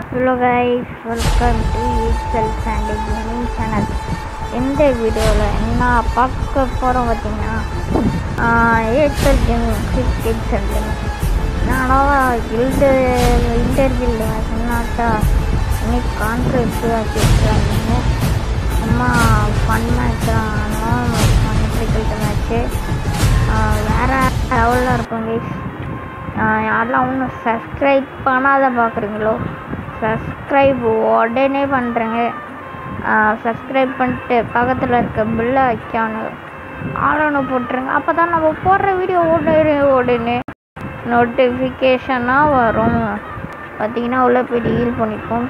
hello guys welcome to self and gaming channel இந்த வீடியோவில் என்ன பார்க்க போகிறோம் பார்த்தீங்கன்னா ஏர்டெல் கேமிங் கிரிக்கெட் சென்டர் நானும் கில்டு இன்டர் கில்டு சொன்னாட்டா இன்னைக்கு கான்ட்ராக்ட் வச்சுருக்காங்க சும்மா ஃபன் மேட்ச் ஆனோம் ஃபன் கிரிக்கெட் மேட்ச்சு வேறு லெவலில் இருக்கும் கைஸ் யாரெல்லாம் இன்னும் சப்ஸ்கிரைப் பண்ணாத பார்க்குறீங்களோ சப்ஸ்கிரைப் உடனே பண்ணுறேங்க சப்ஸ்கிரைப் பண்ணிட்டு பக்கத்தில் இருக்க பில்லை வைக்கணும் ஆளொன்று போட்டுருங்க அப்போ தான் நம்ம போடுற வீடியோ உடனே உடனே நோட்டிஃபிகேஷனாக வரும் பார்த்தீங்கன்னா உள்ள போய் ஹீல் பண்ணிப்போம்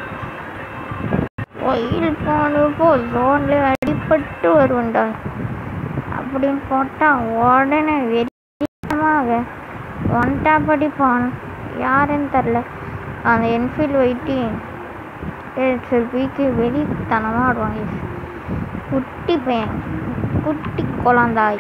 ஹீல் பண்ணப்போ ஜோன்லேயே அடிபட்டு வருவேன்டா அப்படின்னு போட்டால் உடனே வெறியமாக ஒன் டேப் அடிப்பான் யாருன்னு தெரில அந்த என்ஃபீல்டு வெயிட்டி செல்ஃபிக்கு வெளித்தனமாக ஆடுவாங்க குட்டி பையன் குட்டி குழந்தாய்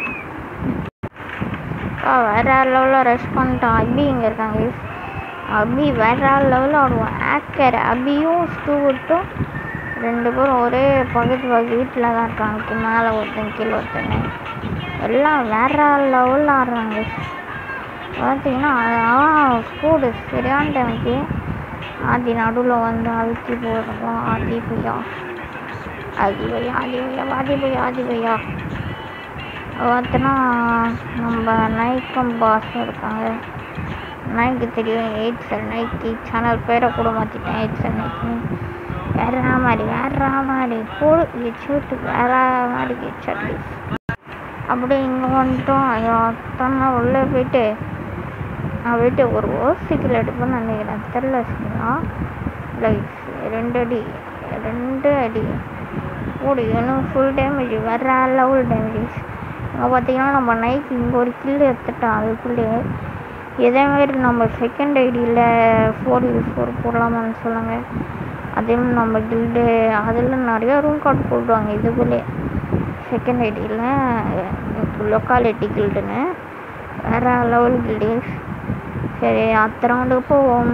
வேற லெவலில் ரஷ் பண்ணிட்டான் அபி இங்கே இருக்காங்க அபி வேற லெவலில் ஆடுவான் ஆக்கர் அபியும் ஸ்டூவர்ட்டும் ரெண்டு பேரும் ஒரே பக்கத்து பக்கத்து வீட்டில் தான் இருக்காங்க மேலே ஒருத்தன் கீழே ஒருத்தன் எல்லாம் வேற லெவலில் ஆடுறாங்க பார்த்தீங்கன்னா அதான் ஸ்கூடு சரியான டைமுக்கு ஆதி நடுவில் வந்து அழுத்தி போடுறோம் ஆதி பையா ஆதி பையா ஆதி பையா ஆதி பையா ஆதி பையா பார்த்தோன்னா நம்ம நைக்கம் பாஸ் இருக்காங்க நைக்கு தெரியும் எயிட் சார் நைக்கி சேனல் பேரை கூட மாற்றிட்டேன் எயிட் சார் நைக்கி வேற மாதிரி வேற மாதிரி போடு கெச்சு வேற மாதிரி கெச்சு அப்படி இங்கே வந்துட்டோம் அத்தனை உள்ளே போயிட்டு நான் போயிட்டு ஒரு ஓசிக்கில் எடுப்பேன்னு நினைக்கிறேன் தெரில சரிங்களா லைஃப் ரெண்டு அடி ரெண்டு அடி ஓடி இன்னும் ஃபுல் டேமேஜ் வேற லெவல் டேமேஜ் இங்கே பார்த்தீங்கன்னா நம்ம நைட் இங்கே ஒரு கில் எடுத்துட்டோம் அதுக்குள்ளே இதேமாரி நம்ம செகண்ட் ஐடியில் ஃபோர் யூ ஃபோர் போடலாமான்னு சொல்லுங்கள் அதே மாதிரி நம்ம கில்டு அதில் நிறையா ரூம் கார்டு போடுவாங்க இதுக்குள்ளே செகண்ட் ஐடியில் லொக்காலிட்டி கில்டுன்னு வேறு லெவல் கில்டேஸ் சரி அத்த ரவுண்டுக்கு போவோம்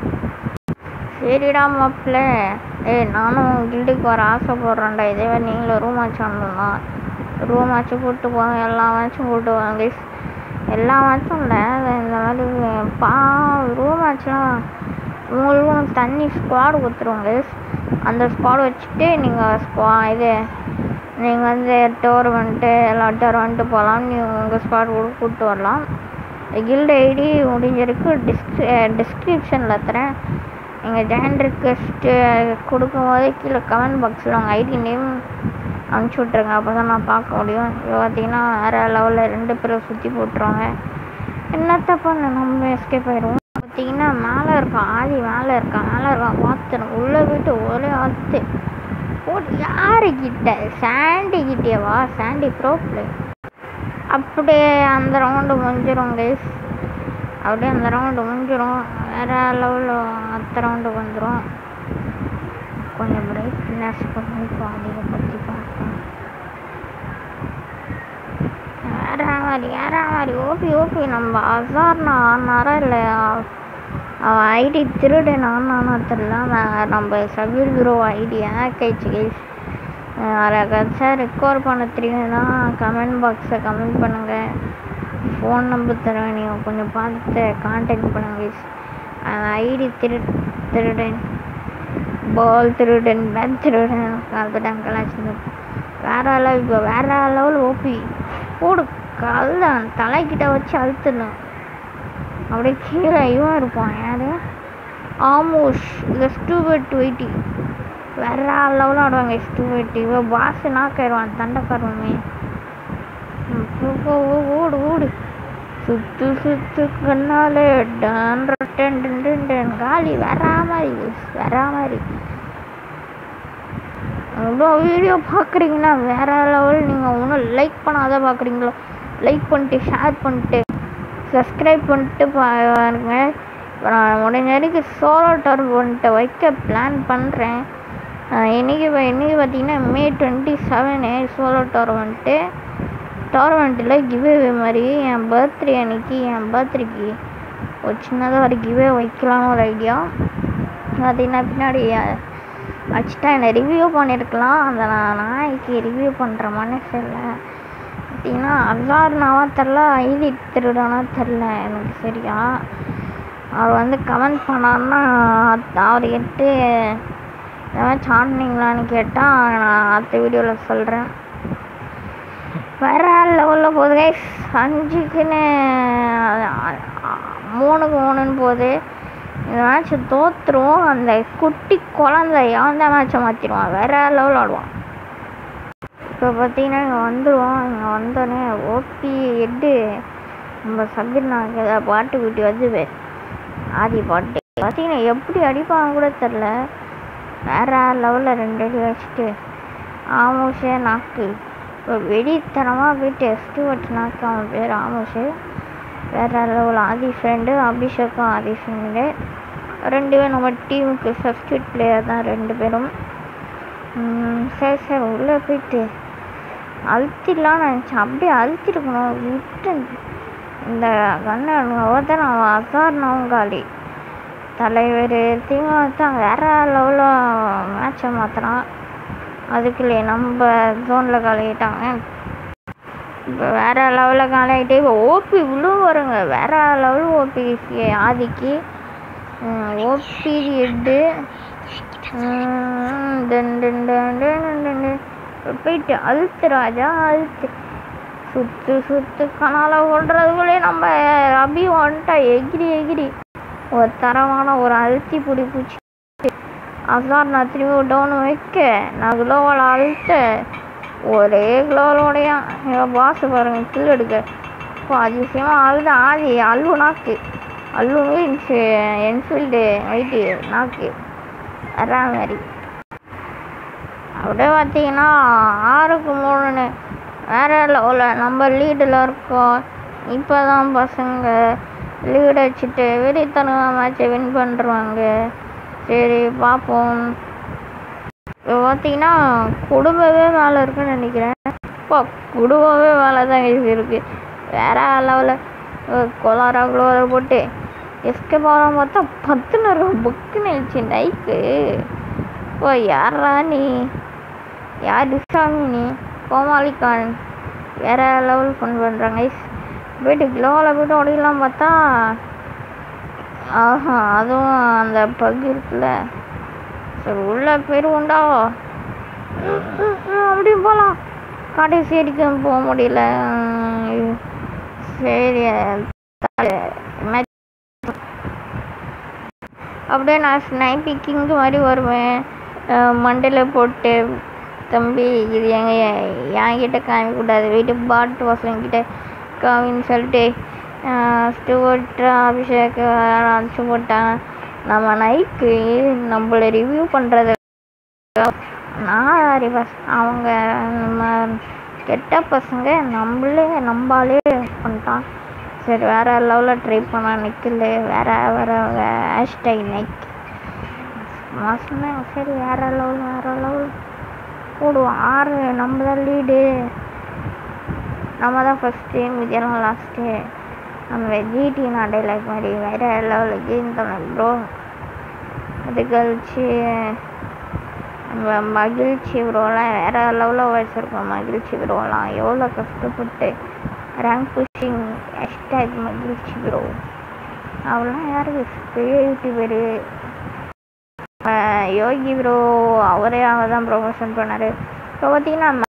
சரிடா மாப்பிள்ள ஏய் நானும் கில்டுக்கு வர ஆசைப்படுறேன்டா இதே மாதிரி நீங்களும் ரூம் மேட்ச் ஆடணும்னா ரூம் மேட்ச்சு கூப்பிட்டு போங்க எல்லா மேட்சும் கூப்பிட்டு வாங்க எல்லா மேட்சும் இல்லை இந்த மாதிரி பா ரூம் மேட்ச்லாம் உங்களுக்கும் தண்ணி ஸ்குவாடு கொடுத்துருவாங்க அந்த ஸ்குவாடு வச்சுட்டு நீங்கள் ஸ்குவா இது நீங்கள் வந்து டோர்மெண்ட்டு எல்லா டோர்மெண்ட்டு போகலாம் நீ உங்கள் ஸ்குவாட் கூட கூப்பிட்டு வரலாம் கில்டு ஐடி முடிஞ்சிருக்கு டிஸ்க் டிஸ்கிரிப்ஷனில் தரேன் நீங்கள் ஜாயின் ரிக்வெஸ்ட்டு கொடுக்கும்போது கீழே கமெண்ட் பாக்ஸில் உங்கள் ஐடி நேம் அனுப்பிச்சி விட்ருங்க அப்போ தான் நான் பார்க்க முடியும் இப்போ பார்த்தீங்கன்னா வேறு லெவலில் ரெண்டு பேரும் சுற்றி போட்டுருவாங்க என்னத்த பண்ண நம்ம எஸ்கேப் ஆயிடுவோம் பார்த்தீங்கன்னா மேலே இருக்கான் ஆதி மேலே இருக்கான் மேலே இருக்கான் பார்த்துணும் உள்ளே போயிட்டு ஒரே ஆத்து போட்டு யாருக்கிட்ட சாண்டி கிட்டேவா சாண்டி ப்ரோ பிளே அப்படியே அந்த ரவுண்டு முடிஞ்சிடும் கைஸ் அப்படியே அந்த ரவுண்டு முடிஞ்சிடும் வேறு லெவலில் அடுத்த ரவுண்டு வந்துடும் கொஞ்சம் பிரைட்னஸ் பண்ணி அதிகப்படுத்தி பார்ப்போம் வேற மாதிரி வேற மாதிரி ஓபி ஓபி நம்ம அசார்னா ஆனாரா இல்லை அவன் ஐடி திருடன் ஆனானா தெரியல நம்ம சபீர் குரு ஐடி ஹேக் ஆயிடுச்சு கைஸ் யாராச்சும் ரெக்கார்ட் பண்ண தெரியும்னா கமெண்ட் பாக்ஸில் கமெண்ட் பண்ணுங்கள் ஃபோன் நம்பர் தரேன் நீங்கள் கொஞ்சம் பார்த்து கான்டாக்ட் பண்ணுங்கள் ஐடி திரு திருடன் பால் திருடன் பேட் திருடன் அதுதான் கலாச்சிருந்தோம் வேற லெவல் இப்போ வேற லெவல் ஓபி போடு கல்தான் தலைக்கிட்ட வச்சு அழுத்தணும் அப்படியே கீழே இவன் இருப்பான் யாரு ஆமோஷ் இந்த ஸ்டூபெட் வெயிட்டி வேற லெவலில் ஆடுவாங்க ஸ்டூபெட் இவன் பாஸ் நாக்காயிடுவான் தண்டைக்காரமே ஓடு ஓடு சுத்து சுத்து கண்ணாலே டன் டன் டன் டன் காலி வேற மாதிரி வேற மாதிரி இவ்வளோ வீடியோ பார்க்குறீங்கன்னா வேற லெவல் நீங்கள் ஒன்றும் லைக் பண்ணாத பார்க்குறீங்களோ லைக் பண்ணிட்டு ஷேர் பண்ணிட்டு சப்ஸ்கிரைப் பண்ணிட்டு பாருங்க இப்போ நான் முடிஞ்ச வரைக்கும் சோலோ டர்பன்ட்டு வைக்க பிளான் பண்ணுறேன் இன்றைக்கி இன்றைக்கி பார்த்தீங்கன்னா May twenty seven solo tournament டோர்மெண்ட்டில் கிவ்வே மாதிரி என் பர்த்டே அன்னைக்கு என் பர்த்டேக்கு ஒரு சின்னதாக ஒரு கிவ்வே வைக்கலாம்னு ஒரு ஐடியா பார்த்தீங்கன்னா பின்னாடி வச்சுட்டா என்னை ரிவ்யூ பண்ணியிருக்கலாம் அந்த நான் நாய்க்கு ரிவ்யூ பண்ணுற மனசு இல்லை பார்த்தீங்கன்னா அசார்னாவா தெரில ஐடி திருடானா தெரில எனக்கு சரியா அவர் வந்து கமெண்ட் பண்ணாருன்னா அவர் எட்டு ஏதாச்சும் ஆடினீங்களான்னு கேட்டால் நான் அடுத்த வீடியோவில் சொல்கிறேன் வேற லெவலில் போகுது கைஸ் அஞ்சுக்குன்னு மூணுக்கு மூணுன்னு போகுது இந்த மேட்ச்சை தோற்றுருவோம் அந்த குட்டி குழந்தைய அந்த மேட்ச்சை மாற்றிடுவான் வேற லெவல் ஆடுவான் இப்போ பார்த்தீங்கன்னா இங்கே வந்துடுவோம் இங்கே வந்தோடனே ஓபி எட்டு நம்ம சபீர் நாங்கள் ஏதாவது பாட்டு கூட்டி வந்து ஆதி பாட்டு பார்த்தீங்கன்னா எப்படி அடிப்பாங்க கூட தெரில வேற லெவலில் ரெண்டு அடி வச்சுட்டு ஆமோஷே நாக்கு இப்போ வெடித்தனமாக போய் டெஸ்ட்டு வச்சு நாக்கு அவன் பேர் ஆமோஷு வேற லெவல் ஆதி ஃப்ரெண்டு அபிஷேக்கும் ஆதி ஃப்ரெண்டு ரெண்டு பேரும் நம்ம டீமுக்கு சப்ஸ்டியூட் பிளேயர் தான் ரெண்டு பேரும் ம், சரி சரி உள்ளே போயிட்டு அழுத்திடலாம்னு நினச்சேன் அப்படியே அழுத்திருக்கணும் விட்டு இந்த கண்ணை ஒருத்தர் அவன் அசாரணம் காலி தலைவர் திமுக தான் வேற லெவலில் மேட்சை மாற்றுறான் அதுக்குள்ளே நம்ம ஜோனில் கலையிட்டாங்க இப்போ வேற லெவலில் காலையிட்டு இப்போ ஓபி இவ்வளோ வருங்க வேற லெவல் ஓபி ஆதிக்கு ஓபி எட்டு போயிட்டு அழுத்து ராஜா அழுத்து சுத்து சுத்து கனால ஓடுறதுக்குள்ளே நம்ம அபி வந்துட்டா எகிரி எகிரி ஒரு தரமான ஒரு அழுத்தி பிடி பூச்சி அசார் நான் திரும்பி டவுன் வைக்க நான் குளோவால் அழுத்த ஒரே குளோவோடையா என் பாஸ் பாருங்க கில் எடுக்க இப்போ அதிசயமாக அழுத ஆதி அல்வு நாக்கு அல்வு மீன்ஸ் என்ஃபீல்டு ஐடி நாக்கு வரா மாதிரி அப்படியே பார்த்தீங்கன்னா ஆறுக்கு மூணுன்னு வேற லெவலில் நம்ம லீடில் இருக்கோம் இப்போ தான் பசங்க லீடு வச்சுட்டு வெறித்தனமாக மேட்சை வின் பண்ணுறாங்க சரி பார்ப்போம் இப்போ பார்த்தீங்கன்னா குடும்பமே மேலே இருக்குன்னு நினைக்கிறேன் இப்போ குடும்பமே மேலே தான் இருக்கு வேற லெவலில் கொலாரா குளோரை போட்டு எஸ்கே போகிறோம் பார்த்தா பத்து நேரம் புக்குன்னு ஆயிடுச்சு நைக்கு ஓ யாரா நீ யார் சாமி நீ கோமாளிக்கான் வேற லெவல் ஃபன் பண்ணுறாங்க போயிட்டு க்ளோவில் போயிட்டு ஓடிடலாம் பார்த்தா ஆஹா அதுவும் அந்த பக் இருக்குல்ல சரி உள்ள போயிருவோண்டா அப்படி போகலாம் கடைசி வரைக்கும் போக முடியல உம், சரி match அப்படியே நான் ஸ்னைப்பி கிங்கு மாதிரி வருவேன் மண்டையில் போட்டு தம்பி இது எங்க என்கிட்ட காமிக்கக்கூடாது வீட்டு பாட்டு வாசலங்கிட்ட காமின்னு சொல்லிட்டு ஸ்டுவர்ட் அபிஷேக் அனுப்பிச்சு போட்டான் நம்ம நைக்கு நம்மளை ரிவ்யூ பண்ணுறது நான் அறிவாஸ் அவங்க நம்ம கெட்ட பசங்க நம்மளே நம்பாலே பண்ணிட்டான் சரி வேற லெவலில் ட்ரை பண்ணா நிற்கல வேற வேற ஹேஷ்டேக் நைக் மாசமே சரி வேற லெவல் வேற லெவல் போடுவோம் ஆறு நம்ம தான் லீடு நம்ம தான் ஃபஸ்ட்டு மீதியெல்லாம் லாஸ்ட்டு நம்ம ஜிடி நான் டைலாக் மாதிரி வேற லெவலில் கேம் தமிழ் ப்ரோ அது கழிச்சு நம்ம மகிழ்ச்சி ப்ரோலாம் வேற லெவலில் வச்சுருக்கோம் மகிழ்ச்சி ப்ரோலாம் எவ்வளோ கஷ்டப்பட்டு ரேங்க் புஷிங் ஹேஷ்டேக் மகிழ்ச்சி ப்ரோ அவெல்லாம் யாருக்கு பெரிய யூடியூபரு யோகி ப்ரோ அவரே அவர் தான் ப்ரொமோஷன் பண்ணார் இப்போ பார்த்தீங்கன்னா